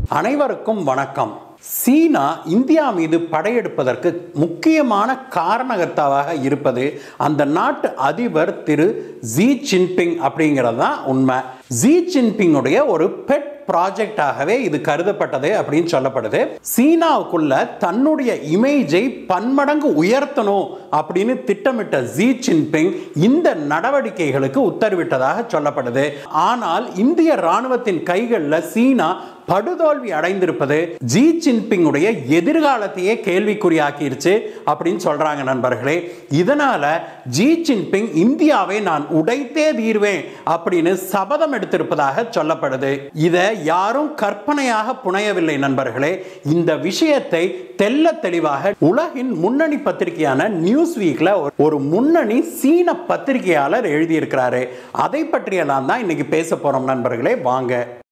அனைவருக்கும் வணக்கம் சீனா இந்தியா மீது படையெடுப்பதற்கு முக்கியமான காரணகர்த்தாவாக இருப்பது அந்த நாட்டு அதிபர் திரு ஜி ஜின்பிங் அப்படிங்கிறது தான் உண்மை ஜி ஜின்பிங்குடைய ஒரு பெட் ப்ராஜெக்டாகவே இது கருதப்பட்டது அப்படின்னு சொல்லப்படுது சீனாவுக்குள்ள தன்னுடைய இமேஜை பன்மடங்கு உயர்த்தணும் அப்படின்னு திட்டமிட்ட ஜி ஜின்பிங் இந்த நடவடிக்கைகளுக்கு உத்தரவிட்டதாக சொல்லப்படுது ஆனால் இந்திய ராணுவத்தின் கைகளில் சீனா படுதோல்வி அடைந்திருப்பது ஜி ஜின்பிங்குடைய எதிர்காலத்தையே கேள்விக்குறியாக்கிருச்சு அப்படின்னு சொல்றாங்க நண்பர்களே இதனால ஜி ஜின்பிங் இந்தியாவை நான் உடைத்தே தீர்வேன் அப்படின்னு சபதம் எடுத்திருப்பதாக சொல்லப்படுது இதை யாரும் கற்பனையாக புனையவில்லை நண்பர்களே இந்த விஷயத்தை தெல்ல தெளிவாக உலகின் முன்னணி பத்திரிகையான நியூஸ் வீக்ல ஒரு முன்னணி சீன பத்திரிகையாளர் எழுதியிருக்கிறாரு அதை பற்றியெல்லாம் தான் இன்னைக்கு பேச போறோம் நண்பர்களே வாங்க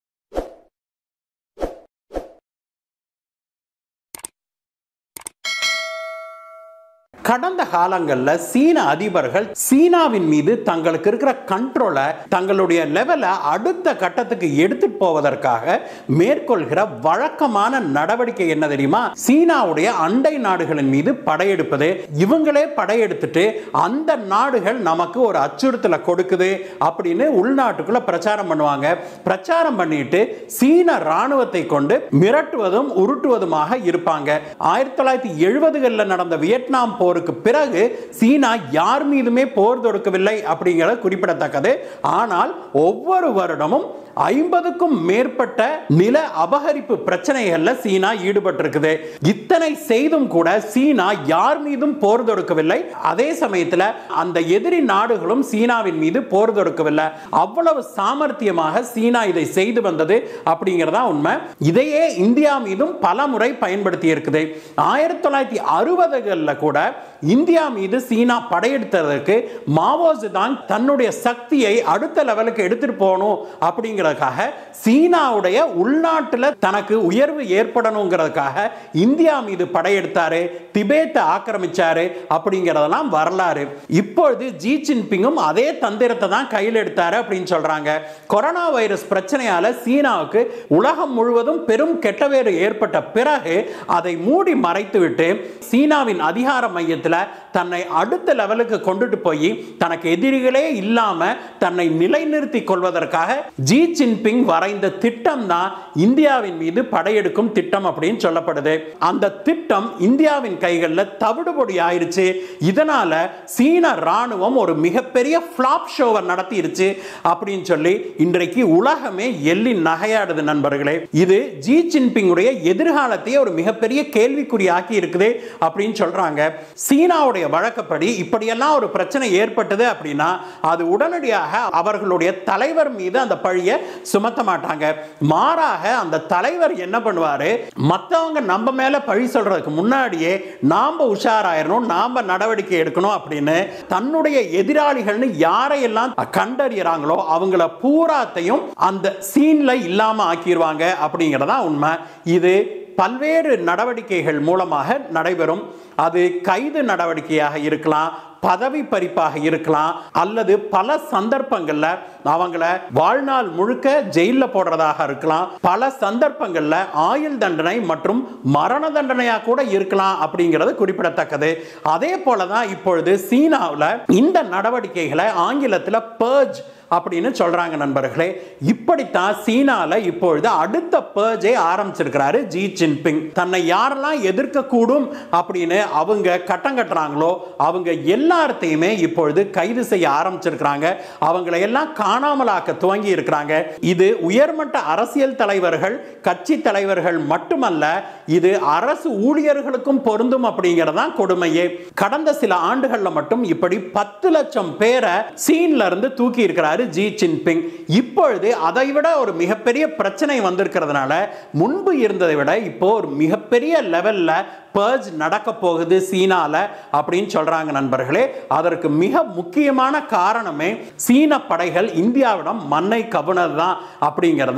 கடந்த காலங்களில் சீன அதிபர்கள் சீனாவின் மீது தங்களுக்கு இருக்கிற கண்ட்ரோலை தங்களுடைய லெவலை அடுத்த கட்டத்துக்கு எடுத்துட்டு போவதற்காக மேற்கொள்கிற வழக்கமான நடவடிக்கை என்ன தெரியுமா சீனாவுடைய அண்டை நாடுகளின் மீது படையெடுப்பது இவங்களே படையெடுத்துட்டு அந்த நாடுகள் நமக்கு ஒரு அச்சுறுத்தலை கொடுக்குது அப்படின்னு உள்நாட்டுக்குள்ள பிரச்சாரம் பண்ணுவாங்க பிரச்சாரம் பண்ணிட்டு சீன ராணுவத்தை கொண்டு மிரட்டுவதும் உருட்டுவதுமாக இருப்பாங்க ஆயிரத்தி தொள்ளாயிரத்தி எழுபதுகளில் நடந்த வியட்நாம் போர் போருக்கு பிறகு சீனா யார் மீதுமே போர் தொடுக்கவில்லை அப்படிங்கிறது குறிப்பிடத்தக்கது ஆனால் ஒவ்வொரு வருடமும் ஐம்பதுக்கும் மேற்பட்ட நில அபகரிப்பு பிரச்சனைகள்ல சீனா ஈடுபட்டிருக்குது இத்தனை செய்தும் கூட சீனா யார் மீதும் போர் தொடுக்கவில்லை அதே சமயத்தில் அந்த எதிரி நாடுகளும் சீனாவின் மீது போர் தொடுக்கவில்லை அவ்வளவு சாமர்த்தியமாக சீனா இதை செய்து வந்தது அப்படிங்கிறதா உண்மை இதையே இந்தியா மீதும் பல முறை பயன்படுத்தி இருக்குது ஆயிரத்தி தொள்ளாயிரத்தி அறுபதுகளில் கூட இந்தியா மீது சீனா படையெடுத்ததற்கு மாவோசு தான் தன்னுடைய சக்தியை அடுத்த லெவலுக்கு எடுத்துட்டு போகணும் அப்படிங்கிறதுக்காக சீனாவுடைய உள்நாட்டில் தனக்கு உயர்வு ஏற்படணுங்கிறதுக்காக இந்தியா மீது படையெடுத்தாரு திபேத்தை ஆக்கிரமிச்சாரு அப்படிங்கிறதெல்லாம் வரலாறு இப்பொழுது ஜி ஜின்பிங்கும் அதே தந்திரத்தை தான் கையில் எடுத்தாரு அப்படின்னு சொல்றாங்க கொரோனா வைரஸ் பிரச்சனையால சீனாவுக்கு உலகம் முழுவதும் பெரும் கெட்டவேறு ஏற்பட்ட பிறகு அதை மூடி மறைத்துவிட்டு சீனாவின் அதிகார மையத்தில் தன்னை அடுத்த லெவலுக்கு கொண்டுட்டு போய் தனக்கு எதிரிகளே இல்லாம தன்னை நிலைநிறுத்தி கொள்வதற்காக ஜி ஜின்பிங் வரைந்த திட்டம் தான் இந்தியாவின் மீது படையெடுக்கும் திட்டம் அப்படின்னு சொல்லப்படுது அந்த திட்டம் இந்தியாவின் கைகளில் தவிடுபொடி ஆயிருச்சு இதனால சீன ராணுவம் ஒரு மிகப்பெரிய ஃபிளாப் ஷோவை நடத்திருச்சு அப்படின்னு சொல்லி இன்றைக்கு உலகமே எள்ளி நகையாடுது நண்பர்களே இது ஜி ஜின்பிங்குடைய எதிர்காலத்தையே ஒரு மிகப்பெரிய கேள்விக்குறியாக்கி இருக்குது அப்படின்னு சொல்றாங்க சீனாவுடைய வழக்கப்படி இப்படியெல்லாம் ஒரு பிரச்சனை ஏற்பட்டது அப்படின்னா அது உடனடியாக அவர்களுடைய தலைவர் மீது அந்த பழியை சுமத்த மாட்டாங்க மாறாக அந்த தலைவர் என்ன பண்ணுவாரு மற்றவங்க நம்ம மேல பழி சொல்றதுக்கு முன்னாடியே நாம உஷாராயிரணும் நாம நடவடிக்கை எடுக்கணும் அப்படின்னு தன்னுடைய எதிராளிகள்னு யாரையெல்லாம் கண்டறியறாங்களோ அவங்கள பூராத்தையும் அந்த சீன்ல இல்லாம ஆக்கிடுவாங்க அப்படிங்கிறதா உண்மை இது பல்வேறு நடவடிக்கைகள் மூலமாக நடைபெறும் அது கைது நடவடிக்கையாக இருக்கலாம் பதவி பறிப்பாக இருக்கலாம் அல்லது பல சந்தர்ப்பங்களில் அவங்கள வாழ்நாள் முழுக்க ஜெயிலில் போடுறதாக இருக்கலாம் பல சந்தர்ப்பங்களில் ஆயுள் தண்டனை மற்றும் மரண தண்டனையாக கூட இருக்கலாம் அப்படிங்கிறது குறிப்பிடத்தக்கது அதே போல தான் இப்பொழுது சீனாவில் இந்த நடவடிக்கைகளை ஆங்கிலத்தில் பர்ஜ் அப்படின்னு சொல்றாங்க நண்பர்களே இப்படித்தான் சீனால இப்பொழுது அடுத்த பர்ஜை ஆரம்பிச்சிருக்கிறாரு ஜி ஜின்பிங் தன்னை யாரெல்லாம் எதிர்க்க கூடும் அப்படின்னு அவங்க கட்டம் கட்டுறாங்களோ அவங்க எல்லாத்தையுமே இப்பொழுது கைது செய்ய ஆரம்பிச்சிருக்கிறாங்க அவங்களை எல்லாம் காணாமலாக்க துவங்கி இருக்கிறாங்க இது உயர்மட்ட அரசியல் தலைவர்கள் கட்சி தலைவர்கள் மட்டுமல்ல இது அரசு ஊழியர்களுக்கும் பொருந்தும் அப்படிங்கறதான் கொடுமையே கடந்த சில ஆண்டுகள்ல மட்டும் இப்படி பத்து லட்சம் பேரை சீன்ல இருந்து தூக்கி இருக்கிறார் சொல்றாரு ஜி ஜின்பிங் இப்பொழுது அதை விட ஒரு மிகப்பெரிய பிரச்சனை வந்திருக்கிறதுனால முன்பு இருந்ததை விட இப்போ ஒரு மிகப்பெரிய லெவல்ல பர்ஜ் நடக்க போகுது சீனால அப்படின்னு சொல்றாங்க நண்பர்களே அதற்கு மிக முக்கியமான காரணமே சீன படைகள் இந்தியாவிடம் மண்ணை கவுனது தான் அப்படிங்கிறது தான்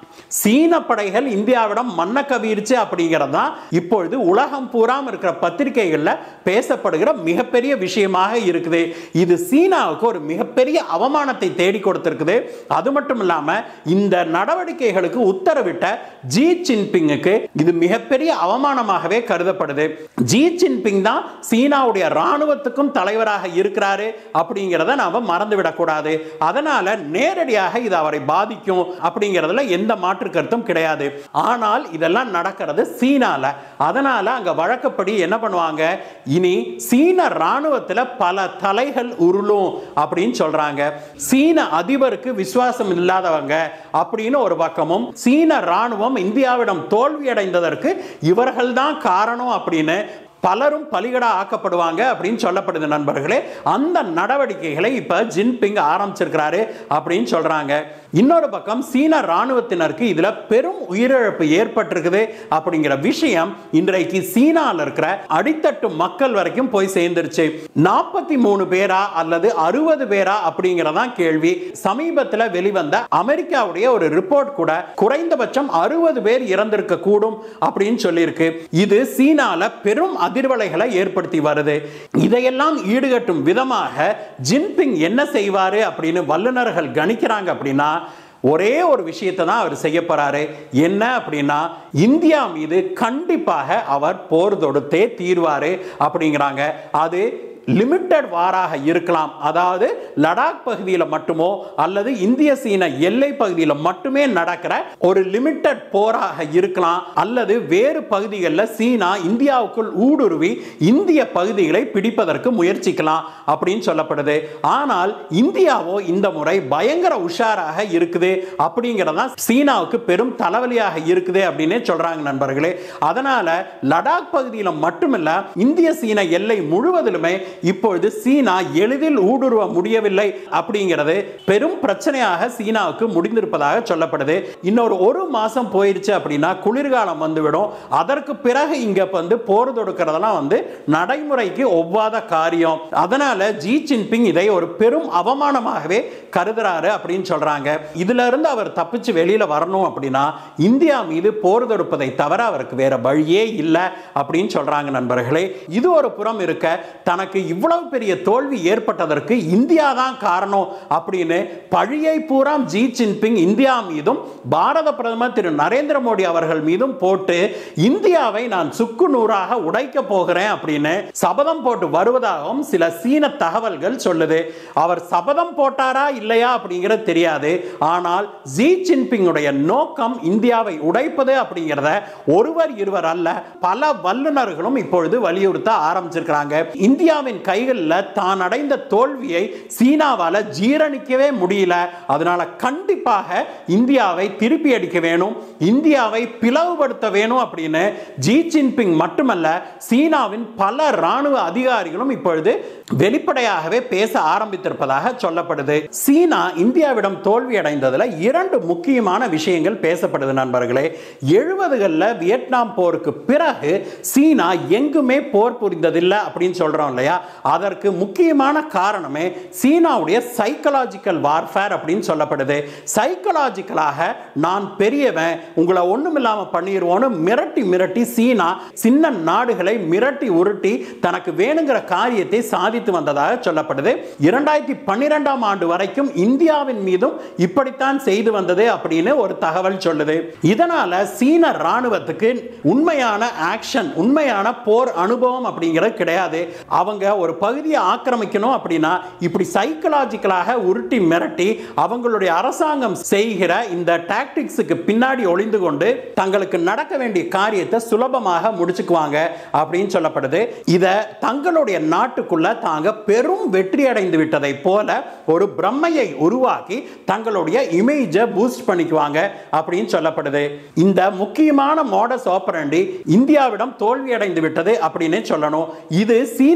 சீன படைகள் இந்தியாவிடம் மண்ண கவிர்ச்சு அப்படிங்கிறது தான் இப்பொழுது உலகம் பூராம் இருக்கிற பத்திரிகைகள்ல பேசப்படுகிற மிகப்பெரிய விஷயமாக இருக்குது இது சீனாவுக்கு ஒரு மிகப்பெரிய அவமானத்தை தேடி கொடுத்திருக்குது அது மட்டும் இல்லாம இந்த நடவடிக்கைகளுக்கு உத்தரவிட்ட ஜி ஜின்பிங்குக்கு இது மிகப்பெரிய அவமானமாகவே கருதப்படுது ஜி ஜின்பிங் தான் சீனாவுடைய ராணுவத்துக்கும் தலைவராக இருக்கிறாரு அப்படிங்கிறத நாம மறந்துவிடக்கூடாது அதனால நேரடியாக இது அவரை பாதிக்கும் அப்படிங்கிறதுல எந்த மாற்று கருத்தும் கிடையாது ஆனால் இதெல்லாம் நடக்கிறது சீனால அதனால அங்க வழக்கப்படி என்ன பண்ணுவாங்க இனி சீன ராணுவத்தில் பல தலைகள் உருளும் அப்படின்னு சொல்றாங்க சீன அதிபருக்கு விசுவாசம் இல்லாதவங்க அப்படின்னு ஒரு பக்கமும் சீன ராணுவம் இந்தியாவிடம் தோல்வி அடைந்ததற்கு இவர்கள் தான் காரணம் அப்படின்னு பலரும் பலிகடா ஆக்கப்படுவாங்க அப்படின்னு சொல்லப்படுது நண்பர்களே அந்த நடவடிக்கைகளை இப்ப ஜின்பிங் ஆரம்பிச்சிருக்கிறாரு அப்படின்னு சொல்றாங்க இன்னொரு பக்கம் சீன ராணுவத்தினருக்கு இதுல பெரும் உயிரிழப்பு ஏற்பட்டிருக்குது அப்படிங்கிற விஷயம் இன்றைக்கு சீனால இருக்கிற அடித்தட்டு மக்கள் வரைக்கும் போய் சேர்ந்துருச்சு நாற்பத்தி மூணு பேரா அல்லது அறுபது பேரா அப்படிங்கிறதான் கேள்வி சமீபத்தில் வெளிவந்த அமெரிக்காவுடைய ஒரு ரிப்போர்ட் கூட குறைந்தபட்சம் அறுபது பேர் இறந்திருக்க கூடும் அப்படின்னு சொல்லியிருக்கு இது சீனால பெரும் அதிர்வலைகளை ஏற்படுத்தி வருது இதையெல்லாம் ஈடுகட்டும் விதமாக ஜின்பிங் என்ன செய்வாரு அப்படின்னு வல்லுநர்கள் கணிக்கிறாங்க அப்படின்னா ஒரே ஒரு விஷயத்தை தான் அவர் செய்ய போறாரு என்ன அப்படின்னா இந்தியா மீது கண்டிப்பாக அவர் போர் தொடுத்தே தீர்வாரு அப்படிங்கிறாங்க அது லிமிட்டட் வாராக இருக்கலாம் அதாவது லடாக் பகுதியில் மட்டுமோ அல்லது இந்திய சீன எல்லை பகுதியில் மட்டுமே நடக்கிற ஒரு லிமிட்டட் போராக இருக்கலாம் அல்லது வேறு பகுதிகளில் சீனா இந்தியாவுக்குள் ஊடுருவி இந்திய பகுதிகளை பிடிப்பதற்கு முயற்சிக்கலாம் அப்படின்னு சொல்லப்படுது ஆனால் இந்தியாவோ இந்த முறை பயங்கர உஷாராக இருக்குது அப்படிங்கிறதா சீனாவுக்கு பெரும் தலைவலியாக இருக்குது அப்படின்னே சொல்றாங்க நண்பர்களே அதனால லடாக் பகுதியில் மட்டுமல்ல இந்திய சீன எல்லை முழுவதிலுமே இப்பொழுது சீனா எளிதில் ஊடுருவ முடியவில்லை அப்படிங்கிறது பெரும் பிரச்சனையாக சீனாவுக்கு முடிந்திருப்பதாக சொல்லப்படுது இன்னொரு ஒரு மாசம் போயிருச்சு அப்படின்னா குளிர்காலம் வந்துவிடும் அதற்கு பிறகு இங்க வந்து போர் தொடுக்கிறதெல்லாம் வந்து நடைமுறைக்கு ஒவ்வாத காரியம் அதனால ஜி ஜின்பிங் இதை ஒரு பெரும் அவமானமாகவே கருதுறாரு அப்படின்னு சொல்றாங்க இதுல இருந்து அவர் தப்பிச்சு வெளியில வரணும் அப்படின்னா இந்தியா மீது போர் தொடுப்பதை தவிர அவருக்கு வேற வழியே இல்லை அப்படின்னு சொல்றாங்க நண்பர்களே இது ஒரு புறம் இருக்க தனக்கு இவ்வளவு பெரிய தோல்வி ஏற்பட்டதற்கு இந்தியா தான் காரணம் அப்படின்னு பழியை பூரா ஜி ஜின்பிங் இந்தியா மீதும் பாரத பிரதமர் திரு நரேந்திர மோடி அவர்கள் மீதும் போட்டு இந்தியாவை நான் சுக்கு நூறாக உடைக்க போகிறேன் அப்படின்னு சபதம் போட்டு வருவதாகவும் சில சீன தகவல்கள் சொல்லுது அவர் சபதம் போட்டாரா இல்லையா அப்படிங்கிறது தெரியாது ஆனால் ஜி ஜின்பிங்குடைய நோக்கம் இந்தியாவை உடைப்பது அப்படிங்கிறத ஒருவர் இருவர் அல்ல பல வல்லுநர்களும் இப்பொழுது வலியுறுத்த ஆரம்பிச்சிருக்கிறாங்க இந்தியாவின் கைகளில் தான் அடைந்த தோல்வியை சீனாவால ஜீரணிக்கவே முடியல அதனால கண்டிப்பாக இந்தியாவை திருப்பி அடிக்க வேணும் இந்தியாவை பிளவுபடுத்த வேணும் அப்படின்னு ஜி ஜின்பிங் மட்டுமல்ல சீனாவின் பல ராணுவ அதிகாரிகளும் இப்பொழுது வெளிப்படையாகவே பேச ஆரம்பித்திருப்பதாக சொல்லப்படுது சீனா இந்தியாவிடம் தோல்வி அடைந்ததுல இரண்டு முக்கியமான விஷயங்கள் பேசப்படுது நண்பர்களே எழுபதுகளில் வியட்நாம் போருக்கு பிறகு சீனா எங்குமே போர் புரிந்ததில்லை அப்படின்னு சொல்றோம் இல்லையா அதற்கு முக்கியமான காரணமே சீனாவுடைய சைக்கலாஜிக்கல் வார்ஃபேர் அப்படின்னு சொல்லப்படுது சைக்கலாஜிக்கலாக நான் பெரியவன் உங்களை ஒண்ணும் இல்லாம பண்ணிடுவோன்னு மிரட்டி மிரட்டி சீனா சின்ன நாடுகளை மிரட்டி உருட்டி தனக்கு வேணுங்கிற காரியத்தை சாதித்து வந்ததாக சொல்லப்படுது இரண்டாயிரத்தி பன்னிரெண்டாம் ஆண்டு வரைக்கும் இந்தியாவின் மீதும் இப்படித்தான் செய்து வந்தது அப்படின்னு ஒரு தகவல் சொல்லுது இதனால சீன ராணுவத்துக்கு உண்மையான ஆக்ஷன் உண்மையான போர் அனுபவம் அப்படிங்கிறது கிடையாது அவங்க ஒரு பகுதியை ஆக்கிரமிக்கணும் அப்படின்னா இப்படி சைக்கலாஜிக்கலாக உருட்டி மிரட்டி அவங்களுடைய அரசாங்கம் செய்கிற இந்த டாக்டிக்ஸுக்கு பின்னாடி ஒளிந்து கொண்டு தங்களுக்கு நடக்க வேண்டிய காரியத்தை சுலபமாக முடிச்சுக்குவாங்க அப்படின்னு சொல்லப்படுது இதை தங்களுடைய நாட்டுக்குள்ள தாங்க பெரும் வெற்றி அடைந்து விட்டதை போல ஒரு பிரம்மையை உருவாக்கி தங்களுடைய இமேஜை பூஸ்ட் பண்ணிக்குவாங்க அப்படின்னு சொல்லப்படுது இந்த முக்கியமான மாடஸ் ஆப்பரண்டி இந்தியாவிடம் தோல்வி அடைந்து விட்டது அப்படின்னு சொல்லணும் இது சீனாவுக்கு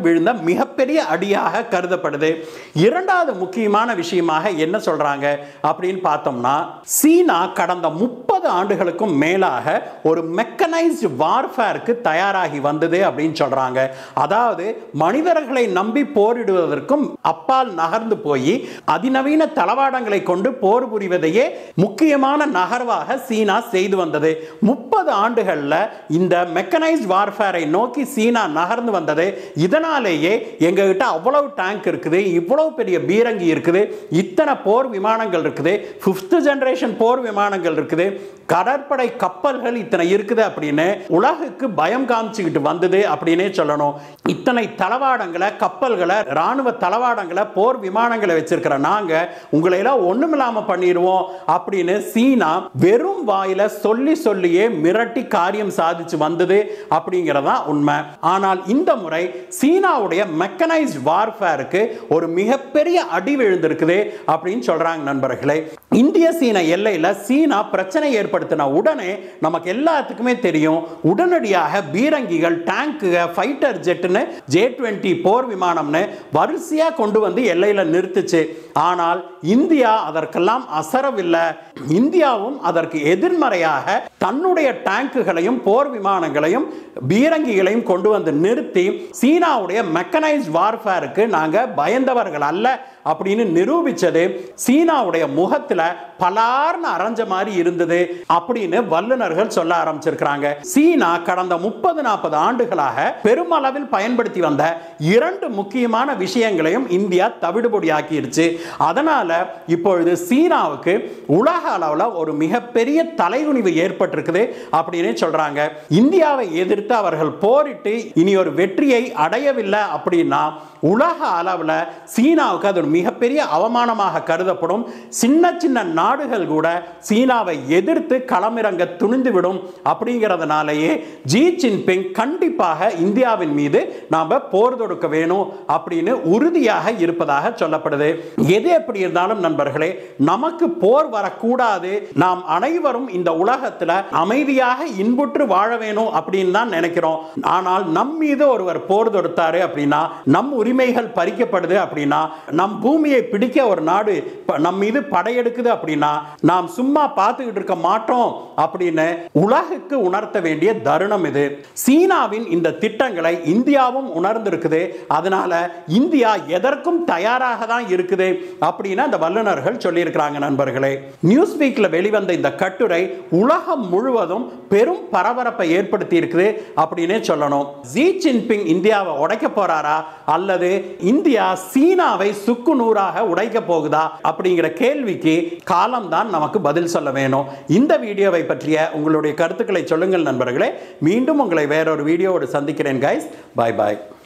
விழுந்த மிகப்பெரிய அடியாக கருதப்படுது இரண்டாவது முக்கியமான விஷயமாக என்ன சொல்றாங்க அப்படின்னு பார்த்தோம்னா சீனா கடந்த முப்பது ஆண்டுகளுக்கும் மேலாக ஒரு மெக்கனைஸ்டு வார்ஃபேருக்கு தயாராகி வந்தது அப்படின்னு சொல்றாங்க அதாவது மனிதர்களை நம்பி போரிடுவதற்கும் அப்பால் நகர்ந்து போய் அதிநவீன தளவாடங்களை கொண்டு போர் புரிவதையே முக்கியமான நகர்வாக சீனா செய்து வந்தது முப்பது ஆண்டுகள்ல இந்த மெக்கனைஸ்ட் வார்ஃபேரை நோக்கி சீனா நகர்ந்து வந்தது இதனாலேயே எங்ககிட்ட அவ்வளவு டேங்க் இருக்குது இவ்வளவு பெரிய பீரங்கி இருக்குது இத்தனை போர் விமானங்கள் இருக்குது ஃபிஃப்த் ஜெனரேஷன் போர் விமானங்கள் இருக்குது கடற்படை கப்பல்கள் இத்தனை இருக்குது அப்படின்னு உலகுக்கு பயம் காமிச்சுக்கிட்டு வந்தது அப்படின்னே சொல்லணும் இத்தனை தளவாடங்களை கப்பல்களை ராணுவ தளவாடங்களை போர் விமானங்களை வச்சிருக்கிற நாங்க உங்களை எல்லாம் ஒண்ணுமில்லாம பண்ணிடுவோம் அப்படின்னு சீனா வெறும் வாயில சொல்லி சொல்லியே மிரட்டி காரியம் சாதிச்சு வந்தது அப்படிங்கிறதா உண்மை ஆனால் இந்த முறை சீனாவுடைய மெக்கனைஸ்ட் வார்ஃபேருக்கு ஒரு மிகப்பெரிய அடி விழுந்திருக்குது அப்படின்னு சொல்றாங்க நண்பர்களே இந்திய சீன எல்லையில சீனா பிரச்சனை ஏற்படுத்தின உடனே நமக்கு எல்லாத்துக்குமே தெரியும் உடனடியாக பீரங்கிகள் டேங்குக ஃபைட்டர் ஜெட்னு ஜே டுவெண்ட்டி போர் விமானம்னு வரிசையா கொண்டு வந்து எல்லையில நிறுத்துச்சு ஆனால் இந்தியா அதற்கெல்லாம் அசரவில்லை இந்தியாவும் அதற்கு எதிர்மறையாக தன்னுடைய டேங்குகளையும் போர் விமானங்களையும் பீரங்கிகளையும் கொண்டு வந்து நிறுத்தி சீனாவுடைய மெக்கனைஸ்ட் வார்ஃபேருக்கு நாங்க பயந்தவர்கள் அல்ல அப்படின்னு நிரூபிச்சது சீனாவுடைய முகத்துல பலார்னு அரைஞ்ச மாதிரி இருந்தது அப்படின்னு வல்லுநர்கள் சொல்ல ஆரம்பிச்சிருக்கிறாங்க சீனா கடந்த முப்பது நாற்பது ஆண்டுகளாக பெருமளவில் பயன்படுத்தி வந்த இரண்டு முக்கியமான விஷயங்களையும் இந்தியா தவிடுபொடியாக்கிடுச்சு அதனால இப்பொழுது சீனாவுக்கு உலக அளவில் ஒரு மிகப்பெரிய தலைகுனிவு ஏற்பட்டிருக்குது அப்படின்னு சொல்றாங்க இந்தியாவை எதிர்த்து அவர்கள் போரிட்டு இனி ஒரு வெற்றியை அடையவில்லை அப்படின்னா உலக அளவில் சீனாவுக்கு அது ஒரு மிகப்பெரிய அவமானமாக கருதப்படும் சின்ன சின்ன நாடுகள் கூட சீனாவை எதிர்த்து களமிறங்க துணிந்துவிடும் அப்படிங்கிறதுனாலேயே ஜி ஜின்பிங் கண்டிப்பாக இந்தியாவின் மீது நாம் போர் தொடுக்க வேணும் அப்படின்னு உறுதியாக இருப்பதாக சொல்லப்படுது எது எப்படி இருந்தாலும் நண்பர்களே நமக்கு போர் வரக்கூடாது நாம் அனைவரும் இந்த உலகத்தில் அமைதியாக இன்புற்று வாழ வேணும் அப்படின்னு தான் நினைக்கிறோம் ஆனால் நம் மீது ஒருவர் போர் தொடுத்தாரு அப்படின்னா நம் உரிமைகள் பறிக்கப்படுது அப்படின்னா நம் பூமியை பிடிக்க ஒரு நாடு ப- நம் மீது படையெடுக்குது அப்படின்னா நாம் சும்மா பார்த்துக்கிட்டு இருக்க மாட்டோம் அப்படின்னு உலகுக்கு உணர்த்த வேண்டிய தருணம் இது சீனாவின் இந்த திட்டங்களை இந்தியாவும் உணர்ந்திருக்குது அதனால இந்தியா எதற்கும் தயாராக தான் இருக்குது அப்படின்னு அந்த வல்லுநர்கள் சொல்லியிருக்கிறாங்க நண்பர்களே நியூஸ் வீக்ல வெளிவந்த இந்த கட்டுரை உலகம் முழுவதும் பெரும் பரபரப்பை ஏற்படுத்தி இருக்குது அப்படின்னே சொல்லணும் ஜி ஜின்பிங் இந்தியாவை உடைக்க போறாரா அல்லது இந்தியா சீனாவை சுக்கு நூறாக உடைக்க போகுதா அப்படிங்கிற கேள்விக்கு காலம்தான் நமக்கு பதில் சொல்ல வேணும் இந்த வீடியோவை பற்றிய உங்களுடைய கருத்துக்களை சொல்லுங்கள் நண்பர்களே மீண்டும் உங்களை வேறொரு வீடியோவோடு சந்திக்கிறேன் கைஸ் பாய் பாய்